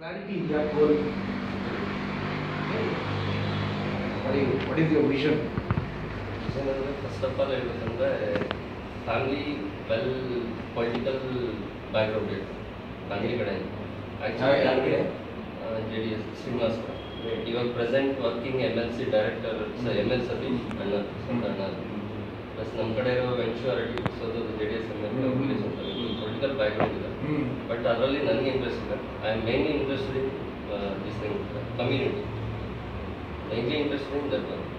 Clarity in that whole. What is, what is your vision? ಏನಂದರೆ first of all ಹೇಳ್ಬೇಕಂದ್ರೆ family well political background ಇದೆ family ಕಡೆ ಯಾವ- ಯಾವ ಕಡೆ? ಜೆ ಡಿ ಎಸ್ ಶ್ರೀನಿವಾಸಪುರ ಇವಾಗ present working M L C director M L Satish ಅಣ್ಣ ಸ್ವಂತ ಅಣ್ಣ ಪ್ಲಸ್ ನಮ್ಮ ಕಡೆ ಇರೋ ವೆಂಚೂರಿಟಿ ಸೋದು J D S M L hmm. Relation political background ಇದೆ Hmm. ಬಟ್ ಅದರಲ್ಲಿ ನನಗೆ ಇಂಟ್ರೆಸ್ಟ್ ಇದೆ I am mainly interested in this thing community mainly interested in that one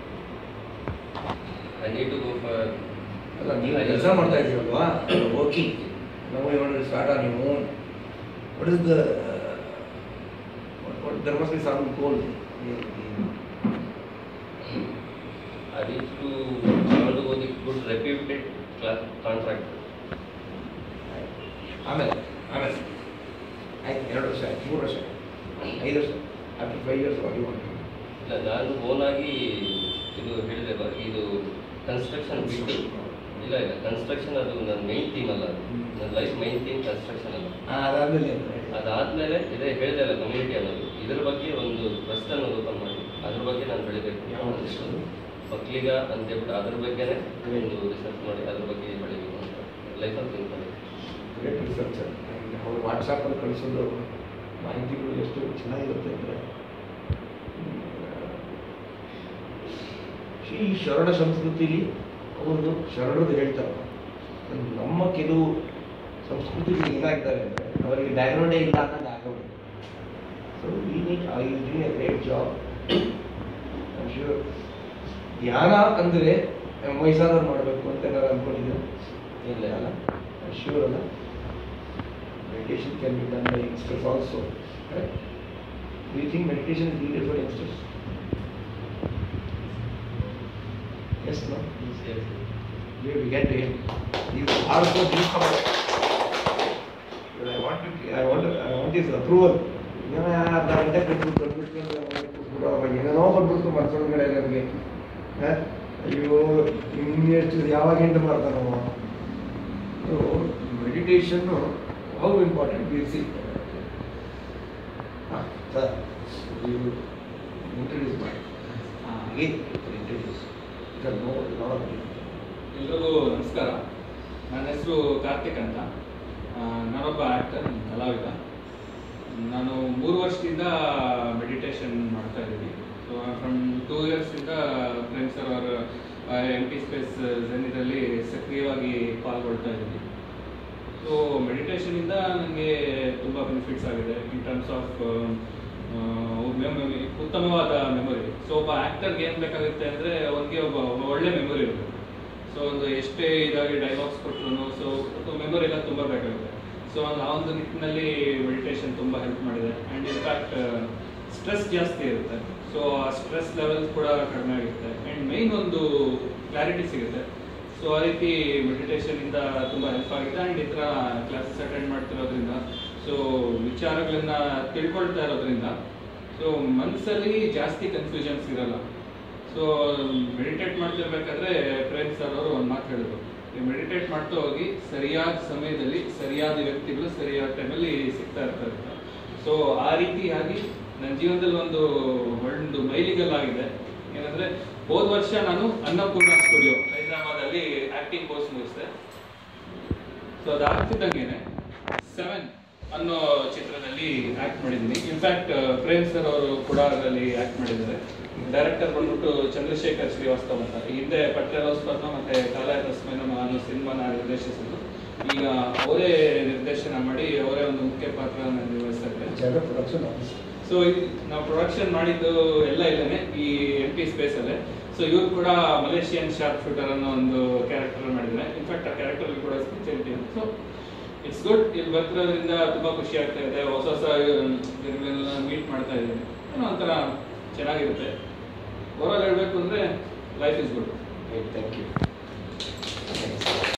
I need to go for ಅಲ್ಲ ನೀವು ಕೆಲಸ ಮಾಡ್ತಾ ಇದ್ದೀರಲ್ವಾ ವರ್ಕಿಂಗ್ ನಾವು ಇವಾಗ start on you own what is the there must be some goal I need to I want to go the good reputed class contractor. ಆಮೇಲೆ ಆಮೇಲೆ ಆಯ್ತು ಎರಡು ವರ್ಷ ಆಯ್ತು ಮೂರು ವರ್ಷ ಐದು ವರ್ಷ after five years what you want ಇಲ್ಲ ನಾನು ಓನ್ ಆಗಿ ಇದು ಹೇಳಿದೆ ಬಾ, ಇದು ಕನ್ಸ್ಟ್ರಕ್ಷನ್ ಬಿಟ್ಟು ಇಲ್ಲ ಇಲ್ಲ ಕನ್ಸ್ಟ್ರಕ್ಷನ್ ಅದು ನನ್ನ ಮೈನ್ ಥೀಮ್ ಅಲ್ಲ ಅದು. ಹ್ಮ್. ನನ್ನ ಲೈಫ್ ಮೈನ್ ಥೀಮ್ ಕನ್ಸ್ಟ್ರಕ್ಷನ್ ಅಲ್ಲ ಅದಾದ್ಮೇಲೆ ಅದಾದ್ಮೇಲೆ ಇದೇ ಹೇಳಿದೆ ಅಲ್ಲ ಕಮ್ಯುನಿಟಿ ಅನ್ನೋದು ಇದ್ರ ಬಗ್ಗೆ ಒಂದು ಟ್ರಸ್ಟ್ ಅನ್ನೋದು ಓಪನ್ ಮಾಡಿ ಅದ್ರ ಬಗ್ಗೆ ನಾನು ಬೆಳಿಬೇಕು ಯಾವ trust ಅದು? ಮಕ್ಕಳಿಗ ಅಂತ ಹೇಳ್ಬಿಟ್ಟು ಅದ್ರ ಬಗ್ಗೆನೇ ಒಂದು ರಿಸರ್ಚ್ ಮಾಡಿ ಅದ್ರ ಬಗ್ಗೆ ಬೆಳಿಬೇಕು ಅಂತ ಲೈಫಲ್ಲಿ ಥಿಂಕ್ ಮಾಡಿ ಗ್ರೇಟ್ ರಿಸರ್ಚರ್ ಅವ್ರು ವಾಟ್ಸಪ್ಪಲ್ಲಿ ಕಳಿಸೋದು ಮಾಹಿತಿಗಳು ಎಷ್ಟು ಚೆನ್ನಾಗಿರುತ್ತೆ ಅಂದರೆ ಈ ಶರಣ ಸಂಸ್ಕೃತಿಲಿ ಅವರು ಶರಣರು ಹೇಳ್ತಾರೆ ನಮ್ಮ ಕೆಲವು ಸಂಸ್ಕೃತಿಗಳು ಏನಾಗಿದ್ದಾರೆ ಅಂದರೆ ಅವರಿಗೆ ಬ್ಯಾಕ್ಗ್ರೌಂಡೇ ಇಲ್ಲ ಅನ್ನೋದು ಆಗೋಗಿದೆ ಸೊ ಈ neat I doing a great job I'm sure ಧ್ಯಾನ ಅಂದರೆ ಮೈಸೂರವ್ರು ಮಾಡಬೇಕು ಅಂತ ನಾನು ಅಂದ್ಕೊಂಡಿದ್ದೆ ಇಲ್ಲ ಅಲ್ಲ ಶ್ಯೂರ್ ಅಲ್ಲ meditation can be done by youngsters also correct Do you think meditation is needed for youngsters? Yes, no? Here we get to him. He's hardcore newcomer. But I want to, I want to, I want his approval. ಏನೋ ಅರ್ಧ ಗಂಟೆ ಕಟ್ಬಿಟ್ಟು ಕಟ್ಬಿಟ್ಟು ಅವಾಗ ಏನೇನೋ ಬಂದ್ಬಿಡ್ತು ಮನಸ್ಸೊಳಗಡೆ ನಮಗೆ ಅಯ್ಯೋ ಇನ್ನೆಷ್ಟು ಯಾವಾಗ ಎಂಟು ಮಾಡ್ತಾನವ ಸೊ ಮೆಡಿಟೇಷನ್ನು ಹೌ ಇಂಪಾರ್ಟೆಂಟ್ ವಿಲ್ ಸಿ ಹಾಂ ಸರ್ ನೀವು ಇಂಟ್ರಡ್ಯೂಸ್ ಮಾಡಿ ಏನು ಇಂಟ್ರಡ್ಯೂಸ್ ಸರ್ ನೋ ಲಾಟ್ ಎಲ್ರಿಗೂ ನಮಸ್ಕಾರ ನನ್ನ ಹೆಸರು ಕಾರ್ತಿಕ್ ಅಂತ ಆ, ನಾನೊಬ್ಬ ಆ್ಯಕ್ಟರ್ ಕಲಾವಿದ ನಾನು ಮೂರು ವರ್ಷದಿಂದ ಮೆಡಿಟೇಷನ್ ಮಾಡ್ತಾ ಇದ್ದೀನಿ ಸೊ ಫ್ರಮ್ ಟೂ ಇಯರ್ಸಿಂದ ಪ್ರೇಮ್ ಸರ್ ಅವರ ಎಮ್ ಪಿ ಸ್ಪೇಸ್ ಇದರಲ್ಲಿ ಸಕ್ರಿಯವಾಗಿ ಪಾಲ್ಗೊಳ್ತಾ ಇದ್ದೀನಿ ಸೊ ಮೆಡಿಟೇಷನಿಂದ ನನಗೆ ತುಂಬ ಬೆನಿಫಿಟ್ಸ್ ಆಗಿದೆ ಇನ್ ಟರ್ಮ್ಸ್ ಆಫ್ ಮೆಮೊರಿ ಉತ್ತಮವಾದ ಮೆಮೊರಿ ಸೊ ಒಬ್ಬ ಆ್ಯಕ್ಟರ್ಗೆ ಏನು ಬೇಕಾಗುತ್ತೆ ಅಂದರೆ ಅವನಿಗೆ ಒಬ್ಬ ಒಬ್ಬ ಒಳ್ಳೆ ಮೆಮೊರಿ ಇರಬೇಕು ಸೊ ಒಂದು ಎಷ್ಟೇ ಇದಾಗಿ ಡೈಲಾಗ್ಸ್ ಕೊಟ್ಟರು ಸೊ ಮೆಮೊರಿ ಎಲ್ಲ ತುಂಬ ಬೇಕಾಗುತ್ತೆ ಸೊ ಆ ಒಂದು ನಿಟ್ಟಿನಲ್ಲಿ ಮೆಡಿಟೇಷನ್ ತುಂಬ ಹೆಲ್ಪ್ ಮಾಡಿದೆ ಆ್ಯಂಡ್ ಇನ್ಫ್ಯಾಕ್ಟ್ ಸ್ಟ್ರೆಸ್ ಜಾಸ್ತಿ ಇರುತ್ತೆ ಸೊ ಆ ಸ್ಟ್ರೆಸ್ ಲೆವೆಲ್ ಕೂಡ ಕಡಿಮೆ ಆಗುತ್ತೆ ಆ್ಯಂಡ್ ಮೈನ್ ಒಂದು ಕ್ಲಾರಿಟಿ ಸಿಗುತ್ತೆ ಸೊ ಆ ರೀತಿ ಮೆಡಿಟೇಷನಿಂದ ತುಂಬ ಹೆಲ್ಪ್ ಆಗಿದೆ ಆ್ಯಂಡ್ ಈ ಥರ ಕ್ಲಾಸಸ್ ಅಟೆಂಡ್ ಮಾಡ್ತಿರೋದ್ರಿಂದ ಸೊ ವಿಚಾರಗಳನ್ನ ತಿಳ್ಕೊಳ್ತಾ ಇರೋದ್ರಿಂದ ಸೊ ಮನಸ್ಸಲ್ಲಿ ಜಾಸ್ತಿ ಕನ್ಫ್ಯೂಷನ್ಸ್ ಇರಲ್ಲ ಸೊ ಮೆಡಿಟೇಟ್ ಮಾಡ್ತಿರ್ಬೇಕಾದ್ರೆ ಪ್ರೇಮ್ ಸರ್ ಅವರು ಒಂದು ಮಾತು ಹೇಳಿದ್ರು ನೀವು ಮೆಡಿಟೇಟ್ ಮಾಡ್ತಾ ಹೋಗಿ ಸರಿಯಾದ ಸಮಯದಲ್ಲಿ ಸರಿಯಾದ ವ್ಯಕ್ತಿಗಳು ಸರಿಯಾದ ಟೈಮಲ್ಲಿ ಸಿಗ್ತಾ ಇರ್ತಾರೆ ಸೊ ಆ ರೀತಿಯಾಗಿ ನನ್ನ ಜೀವನದಲ್ಲಿ ಒಂದು ಒಂದು ಮೈಲಿಗಲ್ಲಾಗಿದೆ ಏನಂದ್ರೆ ಹೋದ ವರ್ಷ ನಾನು ಅನ್ನಪೂರ್ಣ ಸ್ಟುಡಿಯೋ ಹೈದರಾಬಾದಲ್ಲಿ ಆಕ್ಟಿಂಗ್ ಕೋರ್ಸ್ ಮುಗಿಸಿದೆ ಸೊ ಅದಾಗ್ತಿದ್ದಂಗೆನೆ ಸೆವೆನ್ ಅನ್ನೋ ಚಿತ್ರದಲ್ಲಿ ಆಕ್ಟ್ ಮಾಡಿದ್ದೀನಿ ಇನ್ಫ್ಯಾಕ್ಟ್ ಪ್ರೇಮ್ ಸರ್ ಅವರು ಕೂಡ ಅದರಲ್ಲಿ ಆಕ್ಟ್ ಮಾಡಿದ್ದಾರೆ ಡೈರೆಕ್ಟರ್ ಬಂದ್ಬಿಟ್ಟು ಚಂದ್ರಶೇಖರ್ ಶ್ರೀವಾಸ್ತವ್ ಅಂತ ಈ ಹಿಂದೆ ಪಠ್ಯರೋಸ್ಪರ್ಧ ಮತ್ತೆ ಕಾಲಾಯ ತಸ್ಮೇನ ಅನ್ನೋ ಸಿನಿಮಾನ ನಿರ್ದೇಶಿಸಿದ್ರು ಈಗ ಅವರೇ ನಿರ್ದೇಶನ ಮಾಡಿ ಅವರೇ ಒಂದು ಮುಖ್ಯ ಪಾತ್ರ ನಿರ್ವಹಿಸ್ತಾ ಇದ್ದಾರೆ ಜಾಗ ಪ್ರೊಡಕ್ಷನ್ ಆಫೀಸ್ ಸೊ ನಾವು ಪ್ರೊಡಕ್ಷನ್ ಮಾಡಿದ್ದು ಎಲ್ಲ ಇಲ್ಲೇ ಈ ಎಂ ಪಿ ಸ್ಪೇಸ್ ಅಲ್ಲೇ ಸೊ ಇವ್ರು ಕೂಡ ಮಲೇಷಿಯನ್ ಶಾರ್ಪ್ ಶೂಟರ್ ಅನ್ನೋ ಒಂದು ಕ್ಯಾರೆಕ್ಟರ್ ಮಾಡಿದ್ದಾರೆ ಇನ್ಫ್ಯಾಕ್ಟ್ ಆ ಕ್ಯಾರೆಕ್ಟರ್ ಕೂಡ ಸ್ಪೆಷಾಲಿಟಿ ಸೊ ಇಟ್ಸ್ ಗುಡ್ ಇಲ್ಲಿ ಬರ್ತಿರೋದ್ರಿಂದ ತುಂಬಾ ಖುಷಿ ಆಗ್ತಾ ಇದೆ ಹೊಸ ಹೊಸ ಮೀಟ್ ಮಾಡ್ತಾ ಇದ್ದೀನಿ ಏನೋ ಒಂಥರ ಚೆನ್ನಾಗಿರುತ್ತೆ ಓವರಾಲ್ ಹೇಳ್ಬೇಕು ಅಂದ್ರೆ life is good thank you